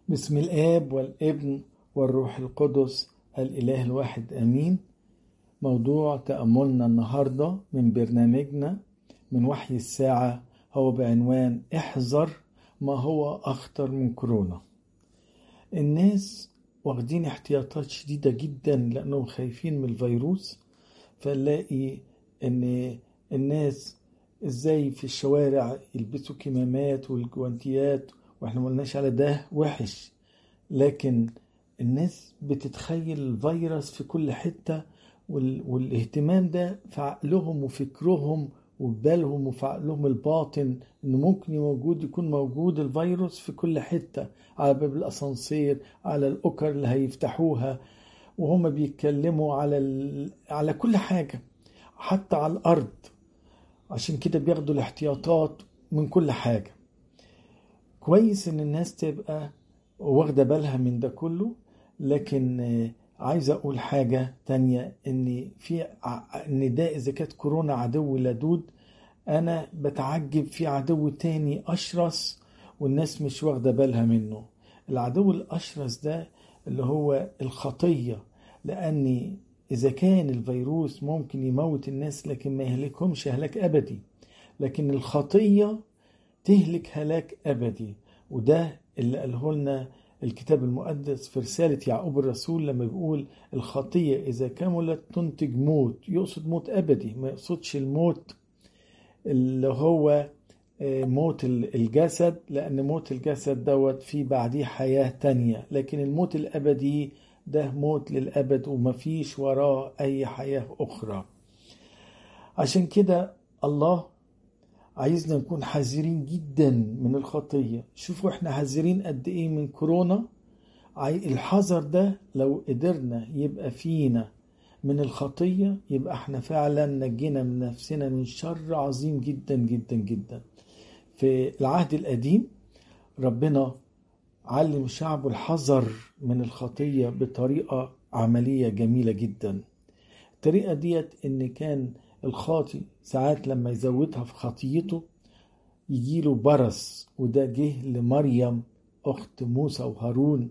بسم الآب والابن والروح القدس الإله الواحد آمين موضوع تأملنا النهاردة من برنامجنا من وحي الساعة هو بعنوان احذر ما هو أخطر من كورونا الناس واخدين احتياطات شديدة جدا لأنهم خايفين من الفيروس فنلاقي ان الناس ازاي في الشوارع يلبسوا كمامات والجوانتيات واحنا ما قلناش على ده وحش لكن الناس بتتخيل الفيروس في كل حتة والاهتمام ده في عقلهم وفكرهم وبالهم وفي عقلهم الباطن انه ممكن موجود يكون موجود الفيروس في كل حتة على باب الاسانسير على الاوكر اللي هيفتحوها وهم بيتكلموا على ال... على كل حاجة حتى على الارض عشان كده بياخدوا الاحتياطات من كل حاجة كويس ان الناس تبقى واخدة بالها من ده كله لكن عايز اقول حاجة تانية ان في ان ده اذا كانت كورونا عدو لدود انا بتعجب في عدو تاني اشرس والناس مش واخدة بالها منه العدو الاشرس ده اللي هو الخطية لان اذا كان الفيروس ممكن يموت الناس لكن ما يهلكهمش هلاك ابدي لكن الخطية تهلك هلاك ابدي وده اللي قاله لنا الكتاب المقدس في رسالة يعقوب الرسول لما بيقول الخطية إذا كملت تنتج موت يقصد موت أبدي ما يقصدش الموت اللي هو موت الجسد لأن موت الجسد دوت في بعديه حياة تانية لكن الموت الأبدي ده موت للأبد ومفيش وراه أي حياة أخرى عشان كده الله عايزنا نكون حذرين جدا من الخطية شوفوا احنا حذرين قد ايه من كورونا الحذر ده لو قدرنا يبقى فينا من الخطية يبقى احنا فعلا نجينا من نفسنا من شر عظيم جدا جدا جدا في العهد القديم ربنا علم شعبه الحذر من الخطية بطريقة عملية جميلة جدا الطريقة ديت ان كان الخاطي ساعات لما يزودها في خطيته يجيله برص وده جه لمريم أخت موسى وهارون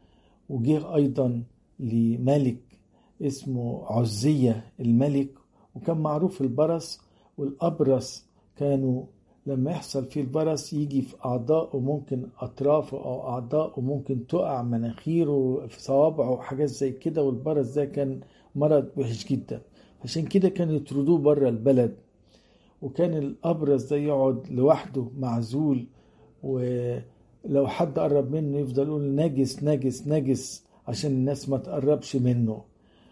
وجه أيضا لملك اسمه عزية الملك وكان معروف البرص والأبرص كانوا لما يحصل فيه البرص يجي في أعضائه ممكن أطرافه أو أعضائه ممكن تقع مناخيره في صوابعه وحاجات زي كده والبرص ده كان مرض وحش جدا عشان كده كانوا يطردوه بره البلد وكان الأبرز ده يقعد لوحده معزول ولو حد قرب منه يفضل يقول نجس نجس نجس عشان الناس ما تقربش منه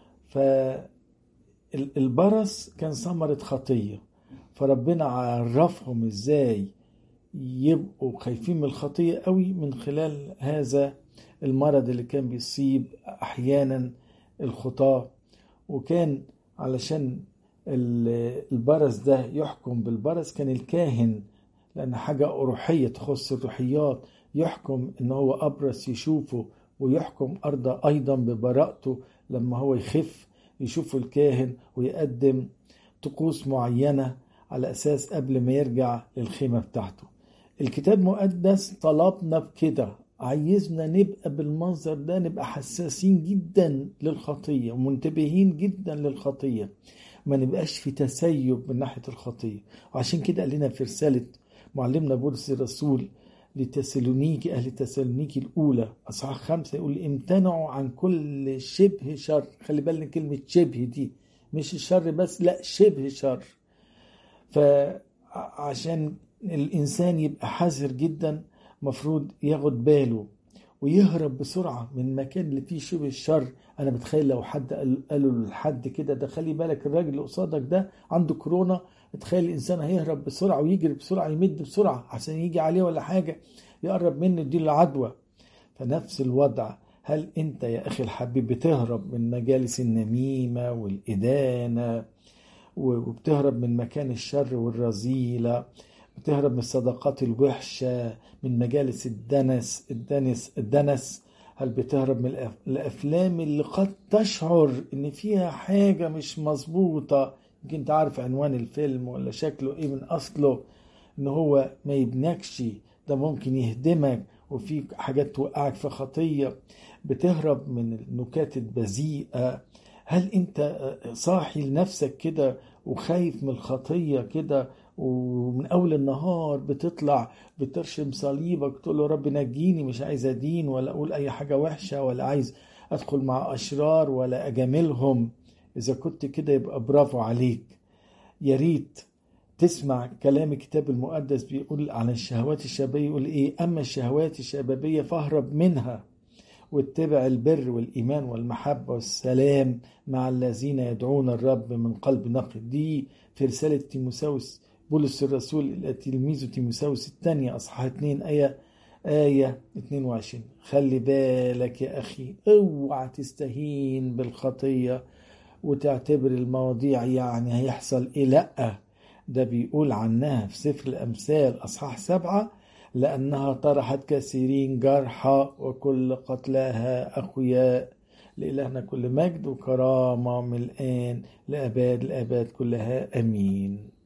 فالبرص كان ثمرة خطية فربنا عرفهم ازاي يبقوا خايفين من الخطية قوي من خلال هذا المرض اللي كان بيصيب أحيانا الخطاة وكان علشان البرص ده يحكم بالبرص كان الكاهن لأن حاجة روحية تخص الروحيات يحكم إن هو أبرص يشوفه ويحكم أرض أيضا ببراءته لما هو يخف يشوفه الكاهن ويقدم طقوس معينة على أساس قبل ما يرجع للخيمة بتاعته الكتاب المقدس طلبنا بكده عايزنا نبقى بالمنظر ده نبقى حساسين جدا للخطية ومنتبهين جدا للخطية ما نبقاش في تسيب من ناحية الخطية وعشان كده قال لنا في رسالة معلمنا بولس الرسول لتسالونيكي أهل تسالونيكي الأولى أصحاح خمسة يقول امتنعوا عن كل شبه شر خلي بالنا كلمة شبه دي مش الشر بس لا شبه شر فعشان الإنسان يبقى حذر جدا مفروض ياخد باله ويهرب بسرعة من المكان اللي فيه شبه الشر أنا بتخيل لو حد قالوا لحد كده ده خلي بالك الراجل اللي قصادك ده عنده كورونا تخيل الإنسان هيهرب بسرعة ويجري بسرعة يمد بسرعة عشان يجي عليه ولا حاجة يقرب منه دي العدوى فنفس الوضع هل أنت يا أخي الحبيب بتهرب من مجالس النميمة والإدانة وبتهرب من مكان الشر والرذيلة بتهرب من الصداقات الوحشة من مجالس الدنس الدنس الدنس هل بتهرب من الأفلام اللي قد تشعر إن فيها حاجة مش مظبوطة يمكن تعرف عنوان الفيلم ولا شكله إيه من أصله إن هو ما يبنكش ده ممكن يهدمك وفي حاجات توقعك في خطية بتهرب من النكات البذيئة هل انت صاحي لنفسك كده وخايف من الخطية كده ومن اول النهار بتطلع بترشم صليبك تقول له رب نجيني مش عايز ادين ولا اقول اي حاجة وحشة ولا عايز ادخل مع اشرار ولا اجاملهم اذا كنت كده يبقى برافو عليك يا ريت تسمع كلام الكتاب المقدس بيقول عن الشهوات الشبابية يقول ايه اما الشهوات الشبابية فاهرب منها واتبع البر والإيمان والمحبة والسلام مع الذين يدعون الرب من قلب نقي دي في رسالة تيموساوس بولس الرسول إلى تلميذه تيموساوس الثانية أصحاح 2 آية آية 22 خلي بالك يا أخي اوعى تستهين بالخطية وتعتبر المواضيع يعني هيحصل إيه لأ ده بيقول عنها في سفر الأمثال أصحاح سبعة لأنها طرحت كثيرين جرحى وكل قتلاها أقوياء لإلهنا كل مجد وكرامة من الآن لأباد الآباد كلها أمين